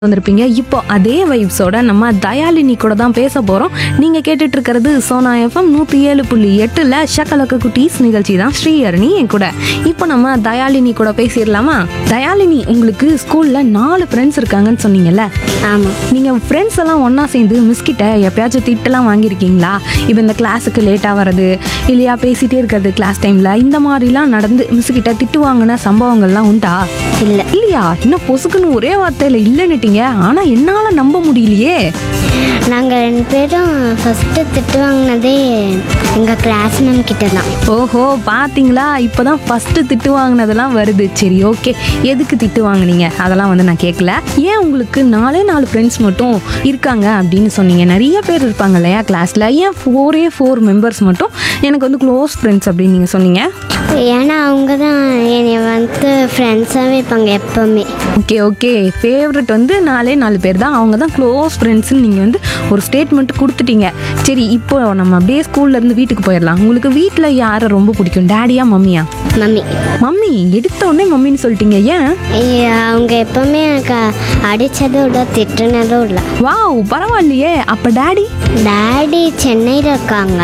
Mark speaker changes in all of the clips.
Speaker 1: வந்திருப்பீங்க இப்போ அதே வைப்ஸோட நம்ம தயாலினி கூட தான் பேச போகிறோம் நீங்கள் கேட்டுட்டு இருக்கிறது சோனா எஃப்எம் நூற்றி ஏழு புள்ளி எட்டில் ஷக்கலக்க குட்டீஸ் நிகழ்ச்சி தான் ஸ்ரீஹரணி என் கூட இப்போ நம்ம தயாலினி கூட பேசிடலாமா தயாலினி உங்களுக்கு ஸ்கூலில் நாலு ஃப்ரெண்ட்ஸ் இருக்காங்கன்னு சொன்னீங்கல்ல
Speaker 2: ஆமாம்
Speaker 1: நீங்கள் ஃப்ரெண்ட்ஸ் எல்லாம் ஒன்றா சேர்ந்து மிஸ்கிட்ட எப்பயாச்சும் திட்டெல்லாம் வாங்கியிருக்கீங்களா இப்போ இந்த கிளாஸுக்கு லேட்டாக வர்றது இல்லையா பேசிகிட்டே இருக்கிறது கிளாஸ் டைமில் இந்த மாதிரிலாம் நடந்து மிஸ்கிட்ட திட்டு வாங்கின சம்பவங்கள்லாம் உண்டா
Speaker 2: இல்லை
Speaker 1: இல்லையா இன்னும் பொசுக்குன்னு ஒரே வார்த்தையில் இல்லைன்னுட்டீங்க ஆனால் என்னால் நம்ப முடியலையே
Speaker 2: நாங்கள் ரெண்டு பேரும் ஃபஸ்ட்டு திட்டு வாங்கினதே எங்கள் கிளாஸ் மேம் கிட்ட தான்
Speaker 1: ஓஹோ பார்த்தீங்களா இப்போ தான் ஃபஸ்ட்டு திட்டு வாங்கினதெல்லாம் வருது சரி ஓகே எதுக்கு திட்டு வாங்குனீங்க அதெல்லாம் வந்து நான் கேட்கல ஏன் உங்களுக்கு நாலே நாலு ஃப்ரெண்ட்ஸ் மட்டும் இருக்காங்க அப்படின்னு சொன்னீங்க நிறைய பேர் இருப்பாங்க இல்லையா கிளாஸில் ஏன் ஃபோரே ஃபோர் மெம்பர்ஸ் மட்டும் எனக்கு வந்து க்ளோஸ் ஃப்ரெண்ட்ஸ் அப்படின்னு நீங்கள் சொன்னீங்க
Speaker 2: ஏன்னா அவங்க தான் என்னை வந்து ஃப்ரெண்ட்ஸாகவே இருப்பாங்க எப்போவுமே
Speaker 1: ஓகே ஓகே ஃபேவரட் வந்து நாலே நாலு பேர் தான் அவங்க தான் க்ளோஸ் ஃப்ரெண்ட்ஸ்னு நீங்கள் வந்து ஒரு ஸ்டேட்மெண்ட் கொடுத்துட்டீங்க சரி இப்போ நம்ம அப்படியே ஸ்கூல்லேருந்து வீட்டுக்கு போயிடலாம் உங்களுக்கு வீட்டில் யாரை ரொம்ப பிடிக்கும் டேடியா மம்மியா
Speaker 2: மம்மி
Speaker 1: மம்மி எடுத்த உடனே மம்மின்னு சொல்லிட்டீங்க ஏன்
Speaker 2: ஐய, அவங்க எப்போவுமே எனக்கு அடித்ததும் இல்லை திட்டுனதும் இல்லை
Speaker 1: வாவ் பரவாயில்லையே அப்போ டேடி
Speaker 2: டேடி சென்னையில் இருக்காங்க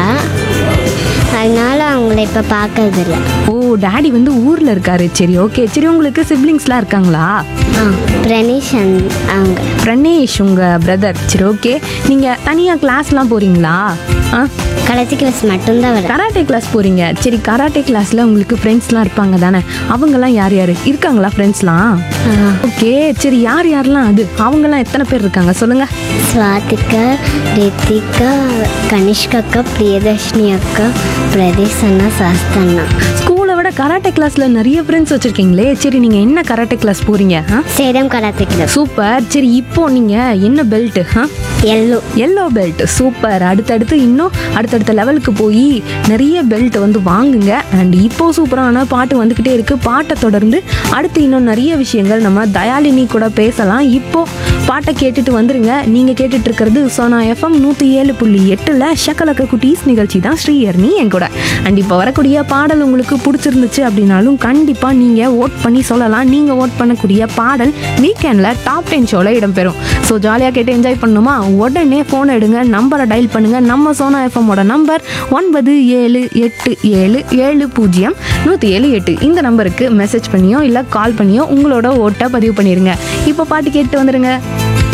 Speaker 2: அதனால அவங்கள இப்போ பார்க்கறது இல்லை
Speaker 1: ஓ டேடி வந்து ஊரில் இருக்காரு சரி ஓகே சரி உங்களுக்கு சிப்ளிங்ஸ்லாம் இருக்காங்களா
Speaker 2: ஆ பிரணீஷன் அவங்க
Speaker 1: பிரணேஷ் உங்கள் பிரதர் சரி ஓகே நீங்கள் தனியாக கிளாஸ்லாம் போகிறீங்களா ஆ
Speaker 2: கடைசி கிளாஸ் மட்டும்தான் வர
Speaker 1: கராட்டே கிளாஸ் போகிறீங்க சரி கராட்டே கிளாஸில் உங்களுக்கு ஃப்ரெண்ட்ஸ்லாம் இருப்பாங்க தானே அவங்கெல்லாம் யார் யார் இருக்காங்களா ஃப்ரெண்ட்ஸ்லாம் ஓகே சரி யார் யாரெல்லாம் அது அவங்கெல்லாம் எத்தனை பேர் இருக்காங்க சொல்லுங்கள்
Speaker 2: ஸ்வாதிகா ரித்திகா கனிஷ்கா அக்கா பிரியதர்ஷினி அக்கா பிரதீஷ் அண்ணா சாஸ்தா அண்ணா
Speaker 1: ஸ்கூலை விட கராட்டே கிளாஸில் நிறைய ஃப்ரெண்ட்ஸ் வச்சுருக்கீங்களே சரி நீங்கள் என்ன கராட்டே கிளாஸ் போகிறீங்க ஆ
Speaker 2: சேலம் கராத்தே கிளப்
Speaker 1: சூப்பர் சரி இப்போ நீங்கள் என்ன பெல்ட்டு ஆ
Speaker 2: எல்லோ
Speaker 1: எல்லோ பெல்ட் சூப்பர் அடுத்தடுத்து இன்னும் அடுத்தடுத்த லெவலுக்கு போய் நிறைய பெல்ட் வந்து வாங்குங்க அண்ட் இப்போ சூப்பரான பாட்டு வந்துக்கிட்டே இருக்குது பாட்டை தொடர்ந்து அடுத்து இன்னும் நிறைய விஷயங்கள் நம்ம தயாலினி கூட பேசலாம் இப்போ பாட்டை கேட்டுட்டு வந்துருங்க நீங்கள் கேட்டுட்டு இருக்கிறது சோனா எஃப்எம் நூற்றி ஏழு புள்ளி எட்டில் ஷக்கலக்க குட்டீஸ் நிகழ்ச்சி தான் ஸ்ரீஹர்னி என் கூட அண்ட் இப்போ வரக்கூடிய பாடல் உங்களுக்கு பிடிச்சிருந்துச்சு அப்படின்னாலும் கண்டிப்பாக நீங்கள் ஓட் பண்ணி சொல்லலாம் நீங்கள் ஓட் பண்ணக்கூடிய பாடல் வீக்கெண்டில் டாப் டென் ஷோவில் இடம்பெறும் ஸோ ஜாலியாக கேட்டு என்ஜாய் பண்ணணுமா உடனே ஃபோன் எடுங்க நம்பரை டயல் பண்ணுங்கள் நம்ம சோனா எஃப்எம்மோட நம்பர் ஒன்பது ஏழு எட்டு ஏழு ஏழு பூஜ்ஜியம் நூற்றி ஏழு எட்டு இந்த நம்பருக்கு மெசேஜ் பண்ணியோ இல்லை கால் பண்ணியோ உங்களோட ஓட்டை பதிவு பண்ணிடுங்க இப்போ பாட்டு கேட்டு வந்துடுங்க